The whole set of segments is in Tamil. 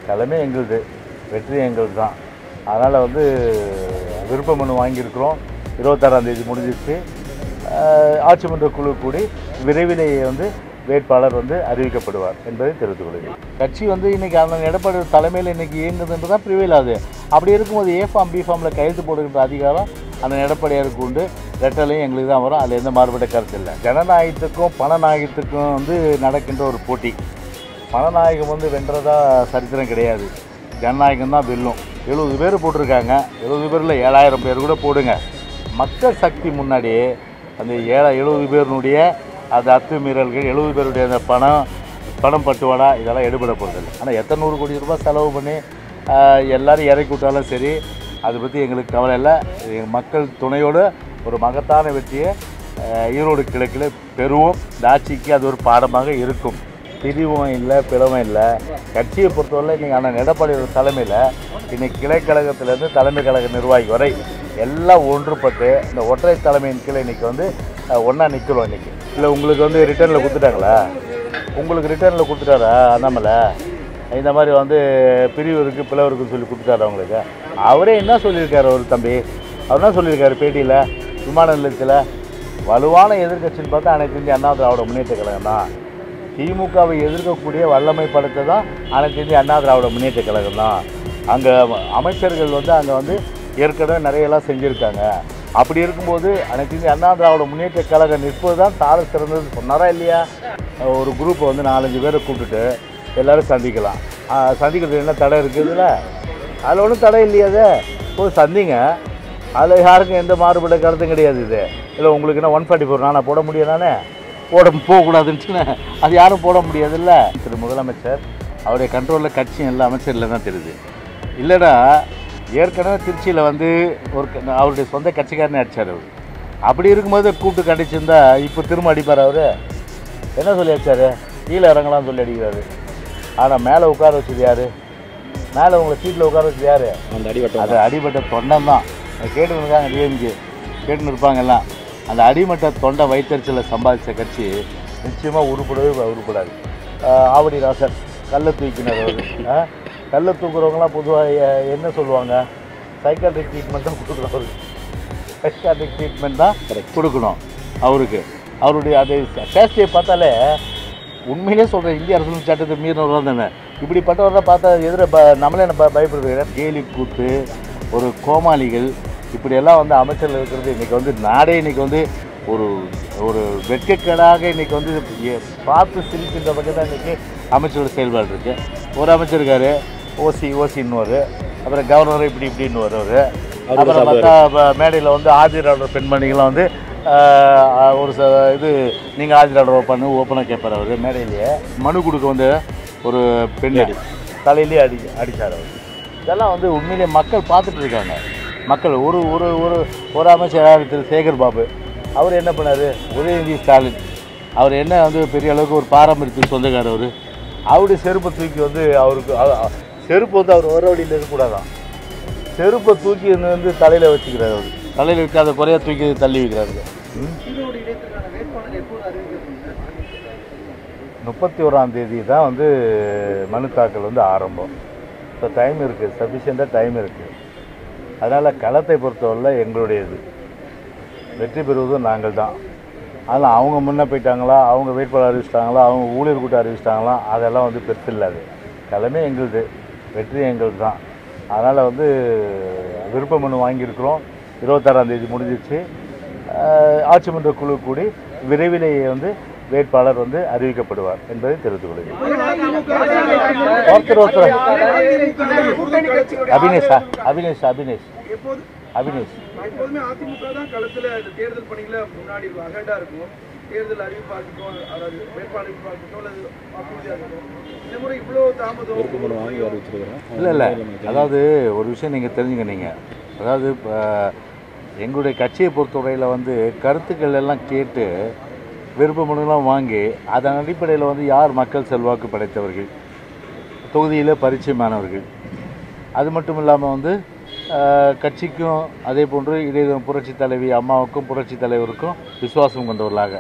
தலைமை எங்களுது வெற்றி எங்களுது தான் அதனால் வந்து விருப்ப மனு வாங்கியிருக்கிறோம் இருபத்தாறாம் தேதி முடிஞ்சிருச்சு ஆஹ் ஆட்சி மன்ற குழு கூடி விரைவிலேயே வந்து வேட்பாளர் வந்து அறிவிக்கப்படுவார் என்பதை தெரிவித்துக் கொள்கிறேன் கட்சி வந்து இன்னைக்கு அண்ணன் எடப்பாடி தலைமையில் இன்னைக்கு இயங்குதுன்றது தான் ப்ரிவேல் ஆகுது அப்படி இருக்கும்போது ஏ ஃபார்ம் பி ஃபார்மில் கையெழுத்து போடுகின்ற அதிகாரம் அண்ணன் எடப்பாடியாருக்கு உண்டு ரெட்டலையும் எங்களுக்கு தான் வரும் அதில் எந்த மாறுபட்ட கருத்து இல்லை ஜனநாயகத்துக்கும் பணநாயகத்துக்கும் வந்து நடக்கின்ற ஒரு போட்டி பணநாயகம் வந்து வென்றதா சரித்திரம் கிடையாது ஜனநாயகம் தான் வெல்லும் எழுபது பேர் போட்டிருக்காங்க எழுபது பேரில் ஏழாயிரம் பேர் கூட போடுங்க மக்கள் சக்தி முன்னாடி அந்த ஏழ எழுபது பேருனுடைய அந்த அத்துமீறல்கள் எழுபது பேருடைய அந்த பணம் பணம் பட்டுவாடா இதெல்லாம் எடுபட போகிறதில்ல ஆனால் எத்தனை நூறு கோடி ரூபாய் செலவு பண்ணி ஆஹ், எல்லாரும் இறக்கி விட்டாலும் சரி அதை பற்றி எங்களுக்கு கவலை இல்லை எங்கள் மக்கள் துணையோடு ஒரு மகத்தான வெற்றியை ஆஹ், ஈரோடு கிழக்கில் பெறுவோம் இந்த ஆட்சிக்கு அது ஒரு பாடமாக இருக்கும் பிரிவும் இல்லை பிளவும் இல்லை கட்சியை பொறுத்தவரை இன்றைக்கி அண்ணன் எடப்பாடியோட தலைமையில் இன்னைக்கு கிளைக்கழகத்திலேருந்து தலைமை கழக நிர்வாகி வரை எல்லாம் ஒன்றுபட்டு இந்த ஒற்றை தலைமையின் கீழே இன்றைக்கி வந்து ஒன்றா நிற்கிறோம் இன்றைக்கி இல்லை உங்களுக்கு வந்து ரிட்டர்னில் கொடுத்துட்டாங்களா உங்களுக்கு ரிட்டர்னில் கொடுத்துட்டாரா அண்ணாமலை இந்த மாதிரி வந்து பிரிவு இருக்குது பிளவு இருக்குன்னு சொல்லி கொடுத்துட்டாரு அவங்களுக்கு அவரே என்ன சொல்லியிருக்காரு ஒரு தம்பி அவர் என்ன சொல்லியிருக்காரு பேட்டியில் விமான நிலையத்தில் வலுவான எதிர்க்கட்சின்னு பார்த்தா அனைத்து இந்திய அண்ணா திராவிட முன்னேற்ற கழகம் தான் திமுகவை எதிர்க்கக்கூடிய வல்லமை படத்தை தான் அனைத்து இந்திய அண்ணா திராவிட முன்னேற்ற கழகம் தான் அங்கே அமைச்சர்கள் வந்து அங்கே வந்து ஏற்கனவே நிறையெல்லாம் செஞ்சுருக்காங்க அப்படி இருக்கும்போது அனைத்து இந்திய அண்ணா திராவிட முன்னேற்ற கழகம் நிற்பது தான் தார சிறந்தது சொன்னாரா இல்லையா ஒரு குரூப்பை வந்து நாலஞ்சு பேரை கூப்பிட்டுட்டு எல்லாரும் சந்திக்கலாம் ஆஹ் சந்திக்கிறது என்ன தடை இருக்குதுல்ல அதில் ஒன்றும் தடை இல்லையா அது போய் சந்திங்க அதில் யாருக்கும் எந்த மாறுபட்ட கருத்தும் கிடையாது இது இல்லை உங்களுக்கு என்ன ஒன் ஃபார்ட்டி ஃபோர் நானா போட முடியும் நானே போட போகக்கூடாதுன்ட்டு அது யாரும் போட முடியாதுல்ல திரு முதலமைச்சர் அவருடைய கண்ட்ரோலில் கட்சி எல்லா அமைச்சரில் தான் தெரியுது இல்லைடா ஏற்கனவே திருச்சியில் வந்து ஒரு க- அவருடைய சொந்த கட்சிக்காரனே அடிச்சார் அவர் அப்படி இருக்கும்போது கூப்பிட்டு கண்டிச்சிருந்தா இப்போ திரும்ப அடிப்பார் அவர் என்ன சொல்லி அடிச்சாரு கீழே இறங்கலாம்னு சொல்லி அடிக்கிறாரு ஆனால் மேலே உட்கார வச்சது யார் மேலே உங்களை சீட்டில் உட்கார வச்சது யார் அந்த அடிவட்டம் அது அடிபட்ட தொண்டம் தான் கேட்டுன்னு இருக்காங்க டிஎம்கே கேட்டுன்னு இருப்பாங்க எல்லாம் அந்த அடிமட்ட தொண்டை வைத்தறிச்சலை சம்பாதிச்ச கட்சி நிச்சயமாக உருப்படவே உருப்படாது ஆஹ் ஆவடி ராசன் கல்லை தூக்கினார் அவர் கல்லை தூக்குறவங்களாம் பொதுவாக என்ன சொல்லுவாங்க சைக்காட்ரிக் ட்ரீட்மெண்ட் தான் கொடுக்குறவரு சைக்காட்ரிக் ட்ரீட்மெண்ட் தான் கொடுக்கணும் அவருக்கு அவருடைய அது சேஷ்டியை பார்த்தாலே உண்மையிலே சொல்கிறேன் இந்திய அரசியல் சட்டத்தை மீறினவர்கள் தானே இப்படிப்பட்டவரை பார்த்தா எதிர ப நம்மளே என்ன ப பயப்படுறது கேலி கூத்து ஒரு கோமாளிகள் இப்படியெல்லாம் வந்து அமைச்சர்கள் இருக்கிறது இன்றைக்கி வந்து நாடே இன்றைக்கி வந்து ஒரு ஒரு வெட்கக்கேடாக இன்றைக்கி வந்து எ- பார்த்து சிரிக்கின்ற பக்கம் தான் இன்றைக்கி அமைச்சரோட செயல்பாடு இருக்குது ஒரு அமைச்சர் இருக்காரு ஓசி ஓசின்னு அப்புறம் கவர்னர் இப்படி இப்படின்னு வருவார் அப்புறம் பார்த்தா மேடையில் வந்து ஆஜராடுற பெண்மணிகள்லாம் வந்து ஆஹ், ஒரு ச இது நீங்கள் ஆஜராடுற பண்ணு ஓப்பனாக கேட்பார் அவர் மேடையிலேயே மனு கொடுக்க வந்து ஒரு பெண் அடி தலையிலே அடி அடித்தார் அவர் இதெல்லாம் வந்து உண்மையிலே மக்கள் பார்த்துட்டு இருக்காங்க மக்கள் ஒரு ஒரு ஒரு ஒரு அமைச்சர் யார் திரு சேகர் பாபு அவர் என்ன பண்ணார் உதயநிதி ஸ்டாலின் அவர் என்ன வந்து பெரிய அளவுக்கு ஒரு பாரம்பரியத்துக்கு சொந்தக்காரர் அவர் அவருடைய செருப்பை தூக்கி வந்து அவருக்கு அவ- அவ- செருப்பு வந்து அவர் வர வழியில் இருக்கக்கூடாதான் செருப்பை தூக்கி வந்து தலையில் வச்சுக்கிறார் அவர் தலையில் வச்சு அதை குறையா தூக்கி தள்ளி வைக்கிறாரு ம்? முப்பத்தி ஓராம் தேதி தான் வந்து மனு தாக்கல் வந்து ஆரம்பம் ஸோ டைம் இருக்குது சஃபிஷியண்ட்டாக டைம் இருக்குது அதனால் களத்தை பொறுத்தவரையில் எங்களுடையது வெற்றி பெறுவதும் நாங்கள் தான் அதனால் அவங்க முன்னே போயிட்டாங்களா அவங்க வேட்பாளர் அறிவிச்சிட்டாங்களா அவங்க ஊழியர் கூட்டம் அறிவிச்சிட்டாங்களா அதெல்லாம் வந்து பெருசு இல்லாது களமே எங்களுது வெற்றி எங்களுது தான் அதனால் வந்து விருப்ப மனு வாங்கியிருக்கிறோம் இருபத்தாறாம் தேதி முடிஞ்சிச்சு ஆஹ் ஆட்சி மன்ற குழு கூடி விரைவிலேயே வந்து வேட்பாளர் வந்து அறிவிக்கப்படுவார் என்பதை தெரிவித்துக் கொள்கிறேன் ஒருத்தர் ஒருத்தர் அபினேஷா அபினேஷ் அபினேஷ் எப்போது அபினேஷ் எப்போதுமே அதிமுக தான் களத்துல இந்த தேர்தல் பணிகளை முன்னாடி இருக்கும் அகண்டா இருக்கும் தேர்தல் அறிவிப்பா இருக்கட்டும் அதாவது வேட்பாளர் அறிவிப்பா இருக்கட்டும் அல்லது வாக்குறுதியா இருக்கட்டும் இந்த முறை இவ்வளவு தாமதம் வாங்கி அறிவிச்சிருக்கிறோம் இல்லை இல்லை அதாவது ஒரு விஷயம் நீங்கள் தெரிஞ்சுங்க நீங்கள் அதாவது இப்போ எங்களுடைய கட்சியை பொறுத்தவரையில் வந்து கருத்துக்கள் எல்லாம் கேட்டு விருப்ப மனுலாம் வாங்கி அதன் அடிப்படையில் வந்து யார் மக்கள் செல்வாக்கு படைத்தவர்கள் தொகுதியில் பரிச்சயமானவர்கள் அது மட்டும் இல்லாமல் வந்து ஆஹ், கட்சிக்கும் அதே போன்று இடையே புரட்சி தலைவி அம்மாவுக்கும் புரட்சி தலைவருக்கும் விசுவாசம் கொண்டவர்களாக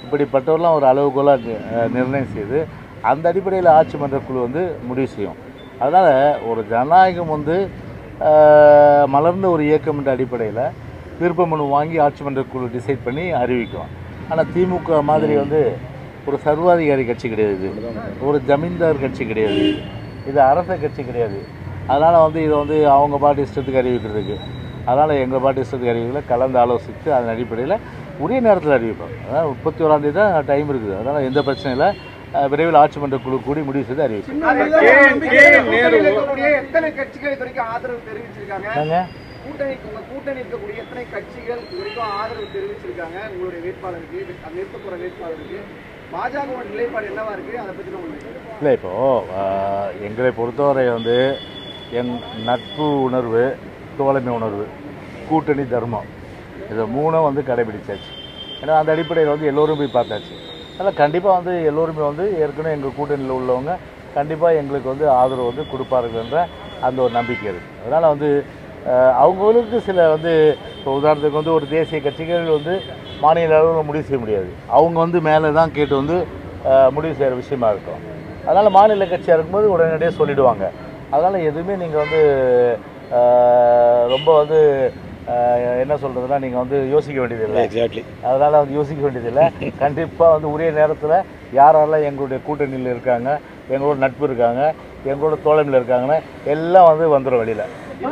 இப்படிப்பட்டவர்களாம் ஒரு அளவுகோலாக நி- ஆஹ், நிர்ணயம் செய்து அந்த அடிப்படையில் ஆட்சி மன்ற குழு வந்து முடிவு செய்யும் அதனால் ஒரு ஜனநாயகம் வந்து ஆஹ், மலர்ந்த ஒரு இயக்கம் என்ற அடிப்படையில் விருப்ப மனு வாங்கி ஆட்சி மன்ற குழு டிசைட் பண்ணி அறிவிக்கும் ஆனால் திமுக மாதிரி வந்து ஒரு சர்வாதிகாரி கட்சி கிடையாது இது. ஒரு ஜமீன்தார் கட்சி கிடையாது இது அரச கட்சி கிடையாது அதனால் வந்து இதை வந்து அவங்க பாட்டு இஷ்டத்துக்கு அறிவிக்கிறதுக்கு அதனால் எங்கள் பாட்டு இஷ்டத்துக்கு அறிவிக்கல கலந்து ஆலோசித்து அதன் அடிப்படையில் உரிய நேரத்தில் அறிவிப்போம் அதாவது முப்பத்தி ஓராந்தேதி தான் டைம் இருக்குது அதனால் எந்த பிரச்சனையும் இல்லை அஹ் விரைவில் ஆட்சி மன்ற குழு கூடி முடிவு செய்து அறிவிப்போம் கூட்டணியில் இருக்கக்கூடிய எத்தனை கட்சிகள் இது வரைக்கும் ஆதரவு தெரிவிச்சிருக்காங்க என்னங்க கூட்டணி உங்க கூட்டணி இருக்கக்கூடிய எத்தனை கட்சிகள் இது வரைக்கும் ஆதரவு தெரிவிச்சிருக்காங்க உங்களுடைய வேட்பாளருக்கு அது நிறுத்த போற வேட்பாளருக்கு பாஜகவோட நிலைப்பாடு என்னவா இருக்கு அதை பத்தி உங்களுக்கு இல்லை இப்போது எங்களை பொறுத்தவரை வந்து எங் நட்பு உணர்வு தோழமை உணர்வு கூட்டணி தர்மம் இதை மூணும் வந்து கடைபிடிச்சாச்சு ஏன்னா அந்த அடிப்படையில் வந்து எல்லோரும் போய் பார்த்தாச்சு அதனால் கண்டிப்பாக வந்து எல்லோருமே வந்து ஏற்கனவே எங்கள் கூட்டணியில் உள்ளவங்க கண்டிப்பாக எங்களுக்கு வந்து ஆதரவு வந்து கொடுப்பார்கள் என்ற அந்த ஒரு நம்பிக்கை இருக்குது அதனால் வந்து அஹ், அவங்களுக்கு சில வந்து இப்போ உதாரணத்துக்கு வந்து ஒரு தேசிய கட்சிகள் வந்து மாநில அளவில் முடிவு செய்ய முடியாது அவங்க வந்து மேலே தான் கேட்டு வந்து அஹ், முடிவு செய்கிற விஷயமா இருக்கும் அதனால் மாநில கட்சியாக இருக்கும்போது உடனடியாக சொல்லிடுவாங்க அதனால் எதுவுமே நீங்கள் வந்து அஹ், ரொம்ப வந்து அஹ், என்ன சொல்கிறதுனா நீங்கள் வந்து யோசிக்க வேண்டியதில்லை எக்ஸாக்ட்லி அதனால் வந்து யோசிக்க வேண்டியதில்லை கண்டிப்பாக வந்து உரிய நேரத்தில் யாரெல்லாம் எங்களுடைய கூட்டணியில் இருக்காங்க எங்களோட நட்பு இருக்காங்க எங்களோட தோழமையில் இருக்காங்கன்னா எல்லாம் வந்து வந்துடும் வெளியில்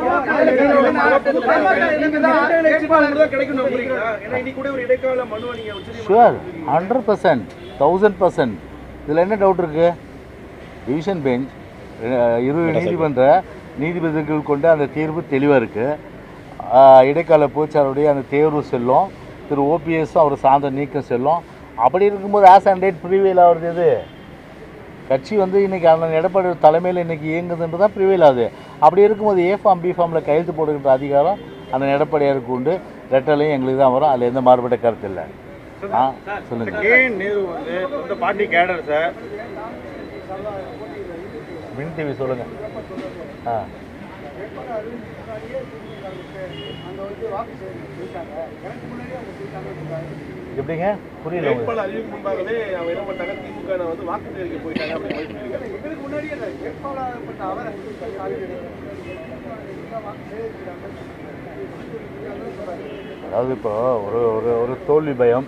கிடைக்கும் நம்புறீங்களா ஏன்னா இன்னைக்கு கூட ஒரு இடைக்கால மனுவை நீங்க உச்சநீதிமன்றம் sure hundred percent thousand percent இதில் என்ன டவுட் இருக்குது டிவிஷன் பெஞ்ச் இரு நீதிமன்ற நீதிபதிகள் கொண்ட அந்த தீர்ப்பு தெளிவாக இருக்குது இடைக்கால பொதுச்சாருடைய அந்த தேர்வு செல்லும் திரு ஓபிஎஸும் அவர் சார்ந்த நீக்கம் செல்லும் அப்படி இருக்கும்போது ஆஸ் அண்ட் டேட் ப்ரீவியல் ஆகிறது எது கட்சி வந்து இன்னைக்கு அந்த எடப்பாடி தலைமையில் இன்னைக்கு இயங்குதுன்றது தான் ப்ரிவேல் ஆகுது அப்படி இருக்கும்போது ஏ ஃபார்ம் பி ஃபார்மில் கையெழுத்து போடுகின்ற அதிகாரம் அந்த எடப்பாடியாருக்கு உண்டு ரெட்டலையும் எங்களுக்கு தான் வரும் அதில் எந்த மாறுபட்ட கருத்து இல்லை ஆ சொல்லுங்கள் கே நேரு வந்து இந்த பார்ட்டி கேடர் சார் மின் டிவி சொல்லுங்கள் ஆ எப்படிங்க புரியல உங்களுக்கு வேட்பாளர் அறிவிக்கும் முன்பாகவே அவங்க என்ன பண்ணாங்க திமுக ல வந்து வாக்கு சேகரிக்க போயிட்டாங்க அப்படின்னு சொல்லி சொல்லியிருக்காங்க. எங்களுக்கு முன்னாடியே அந்த வேட்பாளர் பட்ட அவர் அதாவது இப்போ ஒரு ஒரு ஒரு தோல்வி பயம்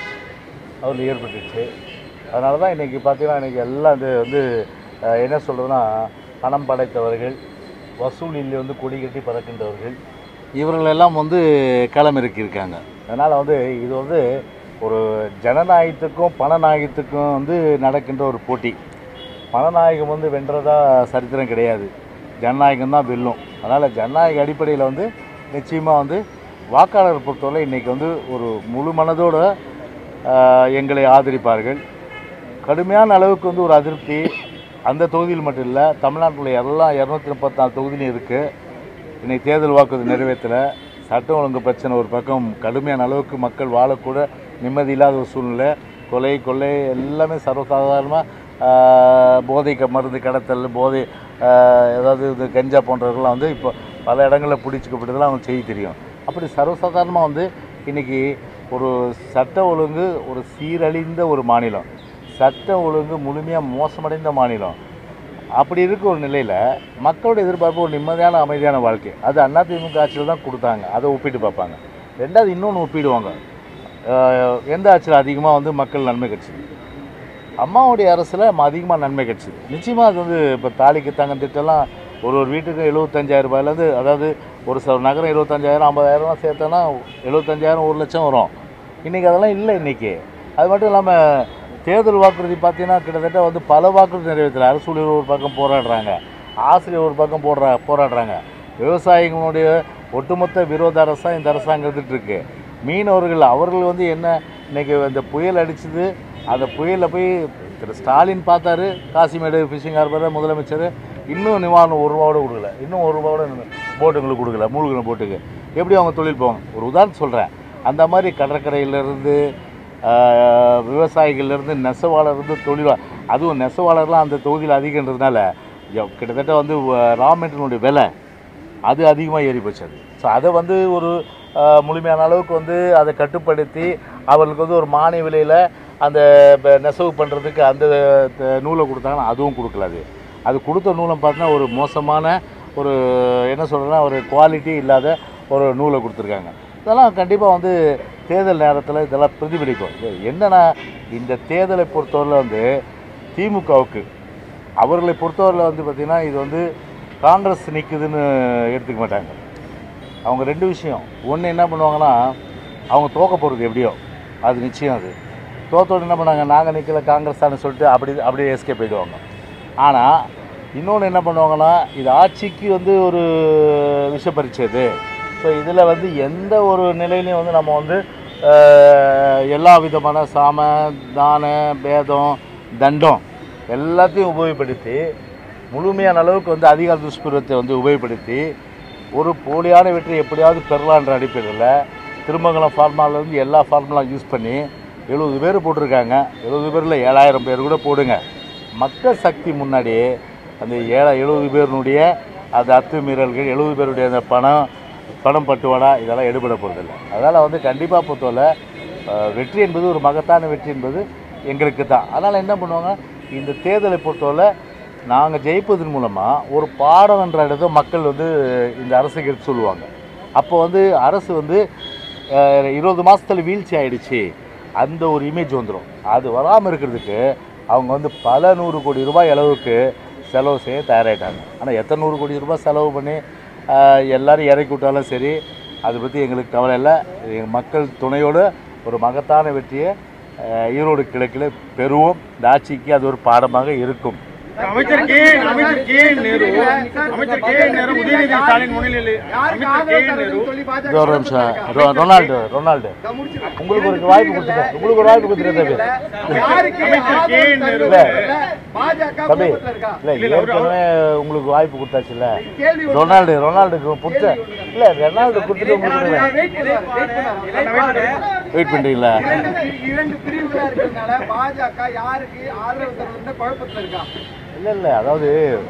அதில் ஏற்பட்டுச்சு அதனால தான் இன்றைக்கி பார்த்தீங்கன்னா இன்றைக்கி எல்லாம் இது வந்து அஹ், என்ன சொல்கிறதுனா பணம் படைத்தவர்கள் வசூலில் வந்து கொடி கட்டி பறக்கின்றவர்கள் இவர்களெல்லாம் வந்து களமிறக்கியிருக்காங்க அதனால் வந்து இது வந்து ஒரு ஜனநாயகத்துக்கும் பணநாயகத்துக்கும் வந்து நடக்கின்ற ஒரு போட்டி பணநாயகம் வந்து வென்றதா சரித்திரம் கிடையாது ஜனநாயகம் தான் வெல்லும் அதனால் ஜனநாயக அடிப்படையில் வந்து நிச்சயமாக வந்து வாக்காளர் பொறுத்தவரை இன்றைக்கி வந்து ஒரு முழு மனதோட ஆஹ், எங்களை ஆதரிப்பார்கள் கடுமையான அளவுக்கு வந்து ஒரு அதிருப்தி அந்த தொகுதியில் மட்டும் இல்லை தமிழ்நாட்டில் எல்லா இரநூத்தி முப்பத்தாறு தொகுதியிலும் இருக்குது இன்னைக்கு தேர்தல் வாக்குறுதி நிறைவேற்றலை சட்டம் ஒழுங்கு பிரச்சனை ஒரு பக்கம் கடுமையான அளவுக்கு மக்கள் வாழக்கூட நிம்மதி இல்லாத ஒரு சூழ்நிலை கொலை கொள்ளை எல்லாமே சர்வசாதாரணமாக போதை க- மருந்து கடத்தல் போதை ஆஹ், ஏதாவது இது கஞ்சா போன்றவர்கள்லாம் வந்து இப்போ பல இடங்களில் பிடிச்சிக்கப்பட்டதெல்லாம் அவங்க செய்ய தெரியும் அப்படி சர்வசாதாரணமாக வந்து இன்றைக்கி ஒரு சட்ட ஒழுங்கு ஒரு சீரழிந்த ஒரு மாநிலம் சட்ட ஒழுங்கு முழுமையாக மோசமடைந்த மாநிலம் அப்படி இருக்க ஒரு நிலையில் மக்களோட எதிர்பார்ப்பு ஒரு நிம்மதியான அமைதியான வாழ்க்கை அது அதிமுக ஆட்சியில் தான் கொடுத்தாங்க அதை ஒப்பிட்டு பார்ப்பாங்க ரெண்டாவது இன்னொன்று ஒப்பிடுவாங்க அஹ் எந்த ஆட்சியில் அதிகமாக வந்து மக்கள் நன்மை கிடச்சிது அம்மாவுடைய அரசில் அதிகமாக நன்மை கிடச்சிது நிச்சயமாக அது வந்து இப்போ தாலிக்கு தங்க திட்டம்லாம் ஒரு ஒரு வீட்டுக்கு எழுபத்தஞ்சாயிரம் ரூபாயிலேருந்து அதாவது ஒரு சில நகரம் இருபத்தஞ்சாயிரம் ஐம்பதாயிரம்லாம் சேர்த்தோன்னா எழுபத்தஞ்சாயிரம் ஒரு லட்சம் வரும் இன்றைக்கி அதெல்லாம் இல்லை இன்றைக்கி அது மட்டும் இல்லாமல் தேர்தல் வாக்குறுதி பார்த்தீங்கன்னா கிட்டத்தட்ட வந்து பல வாக்குறுதி நிறைவேற்றல அரசு ஊழியர் ஒரு பக்கம் போராடுறாங்க ஆசிரியர் ஒரு பக்கம் போடுறா போராடுறாங்க விவசாயிகளுடைய ஒட்டுமொத்த விரோத அரசாக இந்த அரசாங்கம் இருந்துட்டு இருக்கு மீனவர்கள் அவர்கள் வந்து என்ன இன்னைக்கு இந்த புயல் அடிச்சது அந்த புயலில் போய் திரு ஸ்டாலின் பார்த்தாரு காசிமேடு ஃபிஷிங் ஹார்பர் முதலமைச்சர் இன்னும் நிவாரணம் ஒரு ரூபாவோட கொடுக்கல இன்னும் ஒரு ரூபாவோட போட்டுங்களுக்கு கொடுக்கல மூழ்கின போட்டுக்கு எப்படி அவங்க தொழில் போவாங்க ஒரு உதாரணம் சொல்கிறேன் அந்த மாதிரி கடற்கரையிலேருந்து விவசாயிகள்லேருந்து நெசவாளர்லேருந்து தொழிலா அதுவும் நெசவாளர்லாம் அந்த தொகுதியில் அதிகன்றதுனால எவ்- கிட்டத்தட்ட வந்து ரா மெட்டீரியலுடைய விலை அது அதிகமாக ஏறி போச்சு அது ஸோ அதை வந்து ஒரு அஹ், முழுமையான அளவுக்கு வந்து அதை கட்டுப்படுத்தி அவர்களுக்கு வந்து ஒரு மானிய விலையில் அந்த ப- நெசவு பண்ணுறதுக்கு அந்த த- நூலை கொடுத்தாங்கன்னா அதுவும் கொடுக்கல அது அது கொடுத்த நூலம் பார்த்தீங்கன்னா ஒரு மோசமான ஒரு என்ன சொல்கிறேன்னா ஒரு குவாலிட்டி இல்லாத ஒரு நூலை கொடுத்துருக்காங்க இதெல்லாம் கண்டிப்பாக வந்து தேர்தல் நேரத்தில் இதெல்லாம் பிரதிபலிக்கும் இது என்னன்னா இந்த தேர்தலை பொறுத்தவரையில் வந்து திமுகவுக்கு அவர்களை பொறுத்தவரையில் வந்து பார்த்திங்கன்னா இது வந்து காங்கிரஸ் நிற்குதுன்னு எடுத்துக்க மாட்டாங்க அவங்க ரெண்டு விஷயம் ஒன்று என்ன பண்ணுவாங்கன்னா அவங்க தோக்க போகிறது எப்படியோ அது நிச்சயம் அது தோத்தோடு என்ன பண்ணாங்க நாங்கள் நிற்கல காங்கிரஸ் தானே சொல்லிட்டு அப்படி அப்படியே எஸ்கே போயிடுவாங்க ஆனால் இன்னொன்று என்ன பண்ணுவாங்கன்னா இது ஆட்சிக்கு வந்து ஒரு விஷ பரீட்சை இது ஸோ இதில் வந்து எந்த ஒரு நிலையிலையும் வந்து நம்ம வந்து அஹ், எல்லா விதமான சாம தான பேதம் தண்டம் எல்லாத்தையும் உபயோகப்படுத்தி முழுமையான அளவுக்கு வந்து அதிகார துஷ்பிரத்தை வந்து உபயோகப்படுத்தி ஒரு போலியான வெற்றி எப்படியாவது பெறலான்ற அடிப்படையில் திருமங்கலம் ஃபார்முலாலேருந்து எல்லா ஃபார்முலா யூஸ் பண்ணி எழுபது பேர் போட்டிருக்காங்க எழுபது பேரில் ஏழாயிரம் பேர் கூட போடுங்க மக்கள் சக்தி முன்னாடி அந்த ஏழ எழுபது பேருனுடைய அந்த அத்துமீறல்கள் எழுபது பேருடைய அந்த பணம் பணம் பட்டுவாடா இதெல்லாம் எடுபட போகிறதில்ல அதனால் வந்து கண்டிப்பாக பொறுத்தவரை அஹ், வெற்றி என்பது ஒரு மகத்தான வெற்றி என்பது எங்களுக்கு தான் அதனால் என்ன பண்ணுவாங்க இந்த தேர்தலை பொறுத்தவரை நாங்கள் ஜெயிப்பதன் மூலமாக ஒரு பாடம் என்ற இடத்த மக்கள் வந்து இந்த அரசுக்கு எடுத்து சொல்லுவாங்க அப்போ வந்து அரசு வந்து அஹ், இருபது மாதத்தில் வீழ்ச்சி ஆயிடுச்சு அந்த ஒரு இமேஜ் வந்துடும் அது வராமல் இருக்கிறதுக்கு அவங்க வந்து பல நூறு கோடி ரூபாய் அளவுக்கு செலவு செய்ய தயாராகிட்டாங்க ஆனால் எத்தனை நூறு கோடி ரூபாய் செலவு பண்ணி அஹ், எல்லாரும் இறக்கி விட்டாலும் சரி அதை பற்றி எங்களுக்கு கவலை இல்லை எங்கள் மக்கள் துணையோடு ஒரு மகத்தான வெற்றியை அஹ், ஈரோடு கிழக்கில் பெறுவோம் இந்த ஆட்சிக்கு அது ஒரு பாடமாக இருக்கும் அமைச்சர் கே அமைச்சர் கே நேரு அமைச்சர் கே நேரு உதயநிதி ஸ்டாலின் முன்னிலையில் யாருக்கு அமைச்சர் கே ஆதரவு நேரு தருதுன்னு சொல்லி பாஜக இது ஒரு நிமிஷம் ரொ- ரொனால்டு ரொனால்டு இதை முடிச்சிருக்கேன். உங்களுக்கு ஒரு வாய்ப்பு கொடுத்துட்டேன் உங்களுக்கு ஒரு வாய்ப்பு கொடுத்துட்டேன் தம்பி யாருக்கு அமைச்சர் கே ஆதரவு நேரு. தருதுன்னு பாஜக தம்பி குழப்பத்துல இருக்கா இல்லை ஏற்கனவே உங்களுக்கு வாய்ப்பு கொடுத்தாச்சுல்ல கேள்வி ஒண்ணு. ரொனால்டு ரொனால்டுக்கு புத்த இல்லை ரொனால்டு கொடுத்துட்டு உங்களுக்கு வெயிட் பண்ணுவாரு, வெயிட் பண்ணுவாரு. வெயிட் பண்ணுறீங்களா இரண்டு இரண்டு பிரிவுகளா இருக்கிறதுனால பாஜக யாருக்கு ஆதரவு தருதுன்னு குழப்பத்துல இருக்கா இல்லை இல்லை அதாவது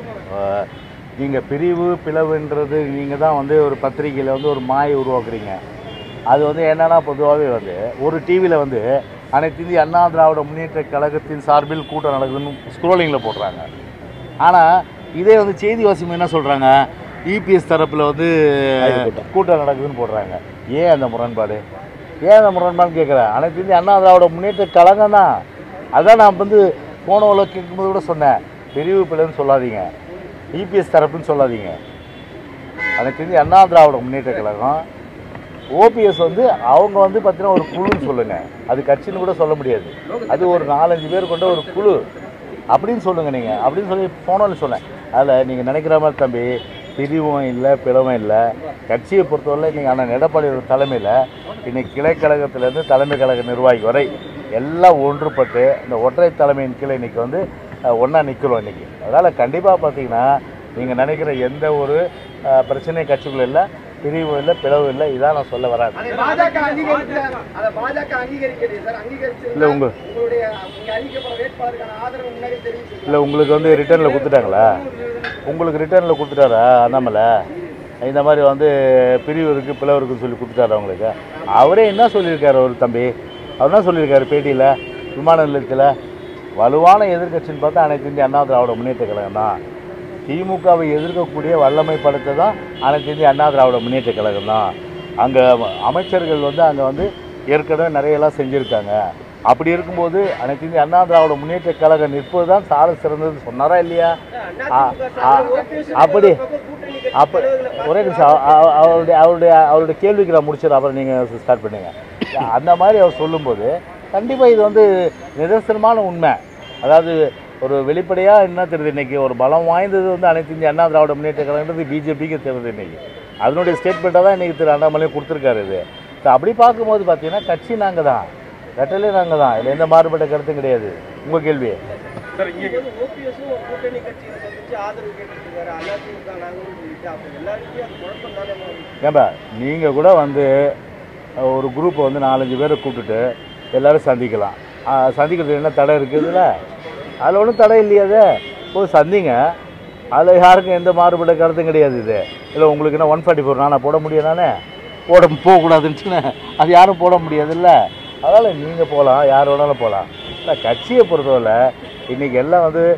நீங்கள் பிரிவு பிளவுன்றது நீங்கள் தான் வந்து ஒரு பத்திரிக்கையில் வந்து ஒரு மாயை உருவாக்குறீங்க அது வந்து என்னன்னா பொதுவாகவே வந்து ஒரு டிவியில் வந்து அனைத்து இந்திய அண்ணா திராவிட முன்னேற்ற கழகத்தின் சார்பில் கூட்டம் நடக்குதுன்னு ஸ்க்ரோலிங்கில் போடுறாங்க ஆனால் இதே வந்து செய்தி வாசியம் என்ன சொல்கிறாங்க இபிஎஸ் தரப்பில் வந்து கூட்டம் நடக்குதுன்னு போடுறாங்க ஏன் அந்த முரண்பாடு ஏன் அந்த முரண்பாடுன்னு கேட்குறேன் அனைத்து இந்திய அண்ணா திராவிட முன்னேற்ற கழகம் தான் அதான் நான் வந்து போன உள்ள கேட்கும்போது கூட சொன்னேன் பிரிவு பிள்ளைன்னு சொல்லாதீங்க இபிஎஸ் தரப்புன்னு சொல்லாதீங்க அனைத்து இந்திய அண்ணா திராவிட முன்னேற்ற கழகம் ஓபிஎஸ் வந்து அவங்க வந்து பார்த்தீங்கன்னா ஒரு குழுன்னு சொல்லுங்க அது கட்சின்னு கூட சொல்ல முடியாது அது ஒரு நாலஞ்சு பேர் கொண்ட ஒரு குழு அப்படின்னு சொல்லுங்க நீங்க அப்படின்னு சொல்லி போனோன்னு சொன்னேன் அதில் நீங்கள் நினைக்கிற மாதிரி தம்பி பிரிவும் இல்லை பிளவும் இல்லை கட்சியை பொறுத்தவரை நீங்கள் அண்ணன் எடப்பாடியோட தலைமையில் இன்னைக்கு கிளைக்கழகத்திலேருந்து தலைமை கழக நிர்வாகி வரை எல்லாம் ஒன்றுபட்டு இந்த ஒற்றை தலைமையின் கீழே இன்னைக்கு வந்து ஒன்றா நிற்கிறோம் இன்னைக்கு அதனால் கண்டிப்பாக பார்த்தீங்கன்னா நீங்கள் நினைக்கிற எந்த ஒரு அஹ், பிரச்சனை கட்சிக்குள்ள இல்லை பிரிவு இல்லை பிளவு இல்லை இதான் நான் சொல்ல வராது அதை பாஜக அங்கீகரிக்கல அதை பாஜக அங்கீகரிக்கலையே சார் அங்கீகரிச்சு இல்லை உங்க உங்களுடைய இங்க அறிவிக்கப்படுற வேட்பாளருக்கான ஆதரவு முன்னாடி தெரிவிச்சு இல்லை உங்களுக்கு வந்து ரிட்டர்னில் கொடுத்துட்டாங்களா உங்களுக்கு ரிட்டர்னில் கொடுத்துட்டாரா அண்ணாமலை இந்த மாதிரி வந்து பிரிவு இருக்குது பிளவு இருக்குன்னு சொல்லி கொடுத்துட்டாரா உங்களுக்கு அவரே என்ன சொல்லியிருக்காரு ஒரு தம்பி அவர் என்ன சொல்லியிருக்காரு பேட்டியில் விமான நிலையத்தில் வலுவான எதிர்க்கட்சின்னு பார்த்தா அனைத்து இந்திய அண்ணா திராவிட முன்னேற்ற கழகம் தான் திமுகவை எதிர்க்கக்கூடிய வல்லமை படத்தை தான் அனைத்து இந்திய அண்ணா திராவிட முன்னேற்ற கழகம் தான் அங்கே அமைச்சர்கள் வந்து அங்கே வந்து ஏற்கனவே நிறையெல்லாம் செஞ்சுருக்காங்க அப்படி இருக்கும்போது அனைத்து இந்திய அண்ணா திராவிட முன்னேற்ற கழகம் நிற்பது தான் சால சிறந்தது சொன்னாரா இல்லையா ஆ- ஆ- அப்படி அப்போ ஒரே நிமிஷம் அவ- அவ- அவருடைய அவருடைய அவருடைய கேள்விக்கு நான் முடிச்சிடறேன் அப்புறம் நீங்கள் ஸ்டார்ட் பண்ணுங்க அந்த மாதிரி அவர் சொல்லும்போது கண்டிப்பாக இது வந்து நிதர்சனமான உண்மை அதாவது ஒரு வெளிப்படையாக என்ன தெரியுது இன்னைக்கு ஒரு பலம் வாய்ந்தது வந்து அனைத்து இந்திய அண்ணா திராவிட முன்னேற்ற கழகன்றது பிஜேபிக்கு தெரியுது இன்னைக்கு அதனுடைய ஸ்டேட்மெண்ட்டாக தான் இன்றைக்கி திரு அண்ணாமலையும் கொடுத்துருக்காரு இது ஸோ அப்படி பார்க்கும்போது பார்த்தீங்கன்னா கட்சி நாங்கள் தான் கட்டளே நாங்கள் தான் இதில் எந்த மாறுபட்ட கருத்தும் கிடையாது உங்கள் கேள்வி சார் இங்கே ஓபிஎஸும் கூட்டணி கட்சியை சந்திச்சு ஆதரவு கேட்டுட்டு இருக்காரு அதிமுக நாங்களும் சொல்லிட்டு அப்ப எல்லாருக்குமே அது குழப்பம் தானே ஏன்பா நீங்கள் கூட வந்து அஹ், ஒரு குரூப்பை வந்து நாலஞ்சு பேரை கூப்பிட்டுட்டு எல்லாரும் சந்திக்கலாம் அஹ், சந்திக்கிறது என்ன தடை இருக்குதுல்ல அதில் ஒன்றும் தடை இல்லையா அது போய் சந்திங்க அதில் யாருக்கும் எந்த மாறுபட்ட கருத்தும் கிடையாது இது இல்லை உங்களுக்கு என்ன ஒன் ஃபார்ட்டி ஃபோர் நானா போட முடியும் நானே போட போகக்கூடாதுன்ட்டு அது யாரும் போட முடியாதுல்ல அதனால் நீங்கள் போகலாம் யார் வேணாலும் போகலாம் இல்லை கட்சியை பொறுத்தவரை இன்றைக்கி எல்லாம் வந்து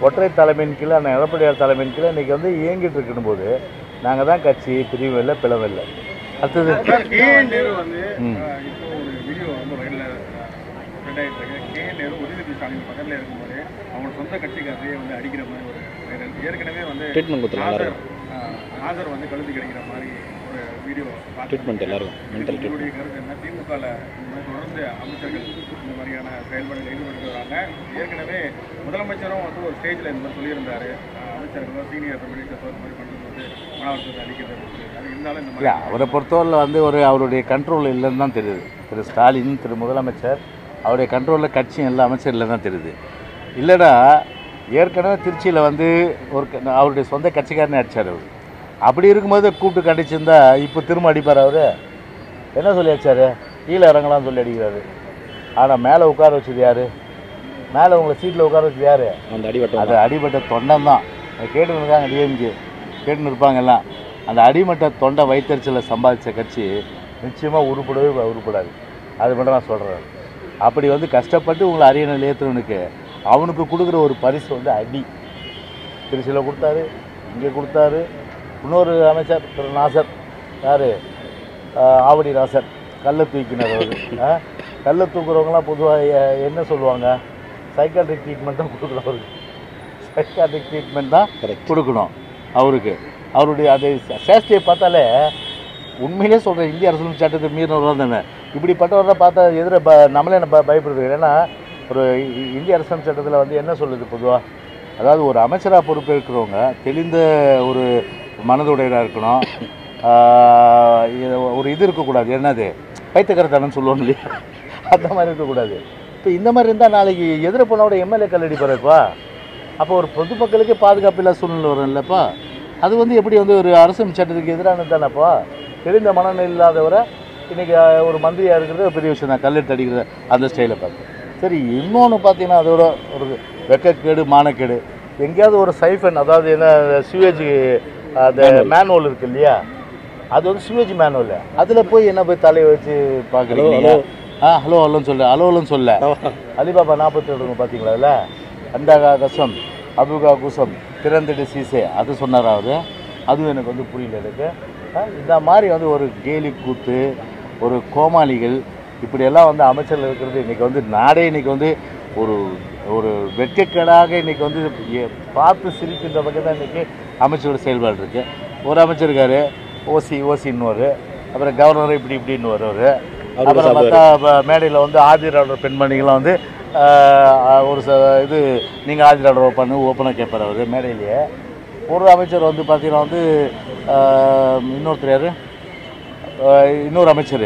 ஒற்றை தலைமையின் கீழே அண்ணன் எடப்பாடியார் தலைமையின் கீழே இன்றைக்கி வந்து இயங்கிட்டு இருக்கணும் போது நாங்கள் தான் கட்சி பிரிவு இல்லை பிளவு இல்லை அடுத்தது சார் கே நேரு வந்து ம். அஹ், இப்போ ஒரு வீடியோ வந்து வைரல ரெண்டாயிரத்து இருக்கு கே நேரு உதயநிதி ஸ்டாலின் பக்கத்தில் இருக்கும்போது அவங்க சொந்த கட்சிக்காரரையே வந்து அடிக்கிற மாதிரி ஒரு வைரல் ஏற்கனவே வந்து ட்ரீட்மெண்ட் கொடுத்துருங்க நாசர் எல்லாரும் அஹ், நாசர் வந்து கழுத்து கிடைக்கிற மாதிரி ஒரு வீடியோ ட்ரீட்மெண்ட் எல்லாரும் மென்டல் ட்ரீட்மெண்ட் உங்களுடைய கருத்து என்ன திமுகவில் இந்த மாதிரி தொடர்ந்து அமைச்சர்கள் இந்த மாதிரியான செயல்பாடுகள் ஈடுபட்டு வராங்க ஏற்கனவே முதலமைச்சரும் வந்து ஒரு ஸ்டேஜில் இந்த மாதிரி சொல்லியிருந்தாரு அஹ், அமைச்சர்களோ சீனியர் மினிஸ்டர்ஸோ இந்த மாதிரி பண்ணுறது வந்து மன அளிக்கிறது அது இருந்தாலும் இந்த இல்லை மாதிரி அவரை பொறுத்தவரையில் வந்து ஒரு அவருடைய கண்ட்ரோல் இல்லைன்னு தான் தெரியுது திரு ஸ்டாலின் திரு முதலமைச்சர் அவருடைய கண்ட்ரோலில் கட்சி எல்லா அமைச்சர் இல்லைன்னு தான் தெரியுது இல்லைடா ஏற்கனவே திருச்சியில் வந்து ஒரு க- அவருடைய சொந்த கட்சிக்காரனே அடிச்சார் அவர் அப்படி இருக்கும்போது கூப்பிட்டு கண்டிச்சிருந்தா இப்போ திரும்ப அடிப்பார் அவர் என்ன சொல்லி அடிச்சார் கீழே இறங்கலாம்னு சொல்லி அடிக்கிறாரு ஆனால் மேலே உட்கார வச்சது யார் மேலே உங்களை சீட்டில் உட்கார வச்சது யார் அந்த அடிவட்டம் அது அடிபட்ட தொண்டம் தான் கேட்டு இருக்காங்க டிஎம்கே கேட்டுன்னு இருப்பாங்க எல்லாம் அந்த அடிமட்ட தொண்டை வைத்தறிச்சலை சம்பாதிச்ச கட்சி நிச்சயமாக உருப்படவே உருப்படாது அது மட்டும் நான் சொல்கிறேன் அப்படி வந்து கஷ்டப்பட்டு உங்களை அரியணையில் ஏற்றுவனுக்கு அவனுக்கு கொடுக்குற ஒரு பரிசு வந்து அடி திருச்சியில் கொடுத்தாரு இங்கே கொடுத்தாரு இன்னொரு அமைச்சர் திரு நாசர் யார் ஆவடி நாசர் கல்லை தூக்கினார் அவர் கல்லை தூக்குறவங்களாம் பொதுவாக என்ன சொல்லுவாங்க சைக்காட்ரிக் ட்ரீட்மெண்ட் தான் கொடுக்கணும் அவருக்கு சைக்காட்ரிக் ட்ரீட்மெண்ட் தான் Correct. கொடுக்கணும் அவருக்கு அவருடைய அது சேஷ்டியை பார்த்தாலே உண்மையிலே சொல்கிறேன் இந்திய அரசியல் சட்டத்தை மீறினவர் தானே இப்படிப்பட்டவரை பார்த்தா எதிர ப நம்மளே நம்ம பயப்படுறது ஏன்னா ஒரு இ- இந்திய அரசியல் சட்டத்தில் வந்து என்ன சொல்லுது பொதுவாக அதாவது ஒரு அமைச்சராக பொறுப்பேற்கிறவங்க தெளிந்த ஒரு மனதுடையராக இருக்கணும் ஆஹ் இது ஒரு இது இருக்கக்கூடாது என்னது பைத்தக்கரத்தனம் சொல்லுவாங்க இல்லையா அந்த மாதிரி இருக்கக்கூடாது இப்போ இந்த மாதிரி இருந்தால் நாளைக்கு எதிர போனோட எம்எல்ஏ கல்லடி போகிறப்பா அப்போ ஒரு பொதுமக்களுக்கு பாதுகாப்பு இல்லாத சூழ்நிலை வரும் இல்லைப்பா அது வந்து எப்படி வந்து ஒரு அரசியல் சட்டத்துக்கு எதிரானது தானேப்பா தெளிந்த மனநிலை இல்லாதவரை இன்றைக்கி ஒரு மந்திரியாக இருக்கிறது ஒரு பெரிய விஷயம் தான் கல்லெடுத்து அடிக்கிறது அந்த ஸ்டைலை பார்த்து சரி இன்னொன்று பார்த்தீங்கன்னா அதோட ஒரு வெக்கக்கேடு மானக்கேடு எங்கேயாவது ஒரு சைஃபன் அதாவது என்ன சிவேஜ் அந்த மேனுவல் இருக்கு இல்லையா அது வந்து சிவேஜ் மேனுவல் அதில் போய் என்ன போய் தலையை வச்சு பார்க்குறீங்க ஹலோ. ஆ ஹலோ ஹலோன்னு சொல்ல ஹலோ ஹலோன்னு சொல்ல அலிபாபா நாற்பத்தி ரெண்டு பார்த்தீங்களா அதில் அண்டாகா கசம் அபுகா குசம் திறந்திடு சீசே அது சொன்னார் அவர் அதுவும் எனக்கு வந்து புரியல எனக்கு ஆ, இந்த மாதிரி வந்து ஒரு கேலி கூத்து ஒரு கோமாளிகள் இப்படியெல்லாம் வந்து அமைச்சர்கள் இருக்கிறது இன்றைக்கி வந்து நாடே இன்றைக்கி வந்து ஒரு ஒரு வெட்கக்கேடாக இன்றைக்கி வந்து எ- பார்த்து சிரிக்கின்ற பக்கம் தான் இன்றைக்கி அமைச்சரோட செயல்பாடு இருக்குது ஒரு அமைச்சர் இருக்காரு ஓசி ஓசின்னு அப்புறம் கவர்னர் இப்படி இப்படின்னு வருவார் அப்புறம் பார்த்தா மேடையில் வந்து ஆதிராளர் பெண்மணிகள்லாம் வந்து ஆஹ், ஒரு ச இது நீங்கள் ஆதிராளர் பண்ணு ஓப்பனாக கேட்பார் அவர் மேடையிலேயே ஒரு அமைச்சர் வந்து பார்த்தீங்கன்னா வந்து ஆஹ், இன்னொருத்தர் யார் இன்னொரு அமைச்சர்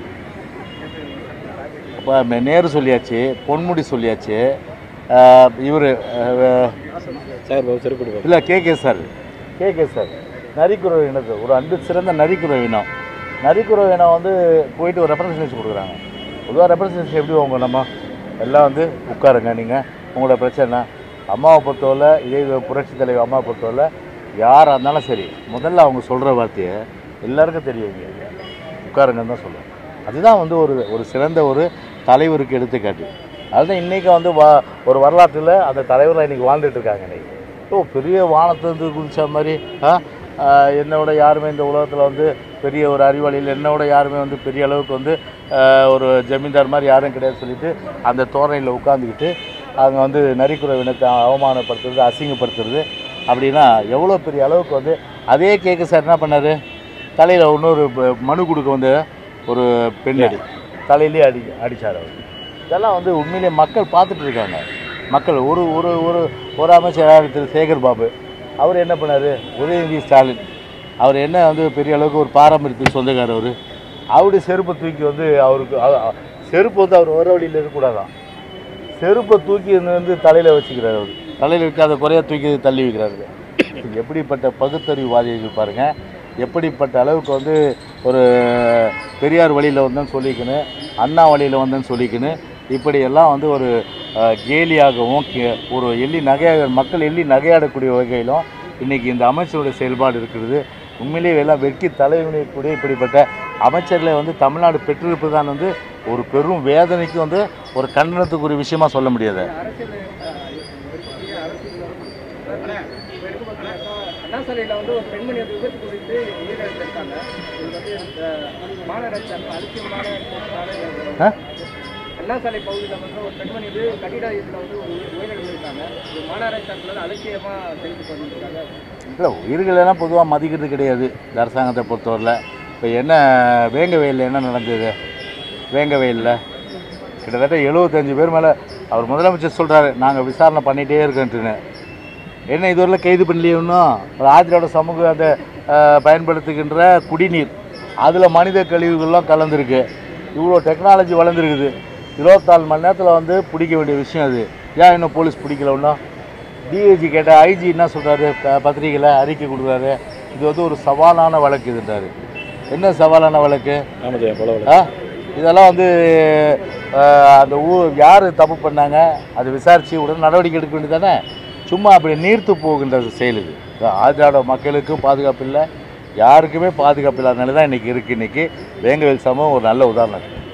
இப்போ நேரு சொல்லியாச்சு பொன்முடி சொல்லியாச்சு இவர் சார் பாபு செருப்பு கொடுப்பாரு. இல்லை K K sir K K sir நரிக்குறவு இனத்து ஒரு அன்பு சிறந்த நரிக்குறவு இனம் நரிக்குறவு இனம் வந்து போயிட்டு ஒரு ரெப்ரசன்டேஷன் கொடுக்குறாங்க பொதுவாக ரெப்ரசன்டேஷன் எப்படி வாங்க நம்ம எல்லாம் வந்து உட்காருங்க நீங்கள் உங்களோட பிரச்சனை அம்மாவை பொறுத்தவரை இதே இது புரட்சி தலைவர் அம்மாவை பொறுத்தவரை யாராக இருந்தாலும் சரி முதல்ல அவங்க சொல்கிற வார்த்தையை எல்லாருக்கும் தெரியும் இங்கே உட்காருங்கன்னு தான் சொல்லுவேன் அதுதான் வந்து ஒரு ஒரு சிறந்த ஒரு தலைவருக்கு எடுத்துக்காட்டு அதுதான் இன்றைக்கி வந்து வா ஒரு வரலாற்றில் அந்த தலைவராக இன்றைக்கி வாழ்ந்துட்டு இருக்காங்க இன்றைக்கி ஓ பெரிய வானத்திலிருந்து குதிச்ச மாதிரி ஆ ஆ, என்னோட யாருமே இந்த உலகத்தில் வந்து பெரிய ஒரு அறிவாளியில் என்னோட யாருமே வந்து பெரிய அளவுக்கு வந்து ஆ, ஒரு ஜமீன்தார் மாதிரி யாரும் கிடையாது சொல்லிட்டு அந்த தோரணையில் உட்காந்துக்கிட்டு அவங்க வந்து நரிக்குற இனத்தை அவமானப்படுத்துறது அசிங்கப்படுத்துறது அப்படின்னா எவ்வளோ பெரிய அளவுக்கு வந்து அதே கேக்கு சார் என்ன பண்ணார் தலையில் இன்னொரு ப- மனு கொடுக்க வந்து ஒரு பெண்ணை தலையிலே அடி அடித்தார் அவர் இதெல்லாம் வந்து உண்மையிலே மக்கள் பார்த்துட்டு இருக்காங்க மக்கள் ஒரு ஒரு ஒரு ஒரு அமைச்சர் திரு சேகர் பாபு அவர் என்ன பண்ணார் உதயநிதி ஸ்டாலின் அவர் என்ன வந்து பெரிய அளவுக்கு ஒரு பாரம்பரியத்துக்கு சொந்தக்காரர் அவர் அவருடைய செருப்பை தூக்கி வந்து அவருக்கு அவ- அவ- செருப்பு வந்து அவர் வர வழியில் இருக்கக்கூடாதான் செருப்பை தூக்கி வந்து தலையில் வச்சுக்கிறார் அவர் தலையில் வைக்காத குறையா தூக்கி தள்ளி வைக்கிறாரு இது எப்படிப்பட்ட பகுத்தறிவுவாதிகள் பாருங்க எப்படிப்பட்ட அளவுக்கு வந்து ஒரு பெரியார் வழியில் வந்தேன்னு சொல்லிக்கணும் அண்ணா வழியில் வந்தேன்னு சொல்லிக்கணும் இப்படியெல்லாம் வந்து ஒரு அஹ், கேலியாகவும் கே- ஒரு எள்ளி நகையாக மக்கள் எள்ளி நகையாடக்கூடிய வகையிலும் இன்றைக்கி இந்த அமைச்சருடைய செயல்பாடு இருக்கிறது உண்மையிலேயே எல்லாம் வெட்கி தலைவனைக்கூடிய இப்படிப்பட்ட அமைச்சர்களை வந்து தமிழ்நாடு பெற்றிருப்பது தான் வந்து ஒரு பெரும் வேதனைக்கு வந்து ஒரு கண்டனத்துக்குரிய விஷயமா சொல்ல முடியாது அரசியல் அஹ், இருக்கக்கூடிய அரசியல் சாலையில் வந்து ஒரு பெண்மணி வந்து விபத்து குறித்து உயிரிழந்திருக்காங்க இது வந்து அஹ், மாநகராட்சி அரசு அலட்சியமான ஆ? அண்ணா சாலை பகுதியில் வந்து ஒரு பெண்மணி வந்து கட்டிட இதில் வந்து ஒரு உயிர் உயிரிழந்திருக்காங்க இது மாநகராட்சி அரசு அலட்சியமாக செயல்பட்டு வந்துருக்காங்க இல்லை உயிர்களெல்லாம் பொதுவாக மதிக்கிறது கிடையாது இந்த அரசாங்கத்தை பொறுத்தவரையில் இப்போ என்ன வேங்க வயலில் என்ன நடந்தது வேங்க வயலில் கிட்டத்தட்ட எழுபத்தஞ்சு பேர் மேலே அவர் முதலமைச்சர் சொல்கிறாரு நாங்கள் விசாரணை பண்ணிகிட்டே இருக்கோன்ட்டுன்னு என்ன இதுவரையில் கைது பண்ணலையே இன்னும் ஒரு ஆதிரோட சமூக அதை அஹ், பயன்படுத்துகின்ற குடிநீர் அதில் மனித கழிவுகள்லாம் கலந்துருக்கு இவ்வளோ டெக்னாலஜி வளர்ந்துருக்குது இருபத்தாலு மணி நேரத்தில் வந்து பிடிக்க வேண்டிய விஷயம் அது ஏன் இன்னும் போலீஸ் பிடிக்கல இன்னும் டிஐஜி கேட்ட ஐஜி என்ன சொல்கிறாரு பத்திரிகையில் அறிக்கை கொடுக்குறாரு இது வந்து ஒரு சவாலான வழக்கு இதுன்றாரு என்ன சவாலான வழக்கு ராமஜெயம் கொலை ஆ இதெல்லாம் வந்து அஹ், அந்த ஊர் யார் தப்பு பண்ணாங்க அது விசாரித்து உடனே நடவடிக்கை எடுக்க வேண்டியது தானே சும்மா அப்படி நீர்த்து போகின்ற செயல் இது இது ஆதிராட மக்களுக்கும் பாதுகாப்பு இல்லை யாருக்குமே பாதுகாப்பு இல்லாத நிலை தான் இன்றைக்கி இருக்குது இன்றைக்கி வேங்கவேல் சமூகம் ஒரு நல்ல உதாரணம்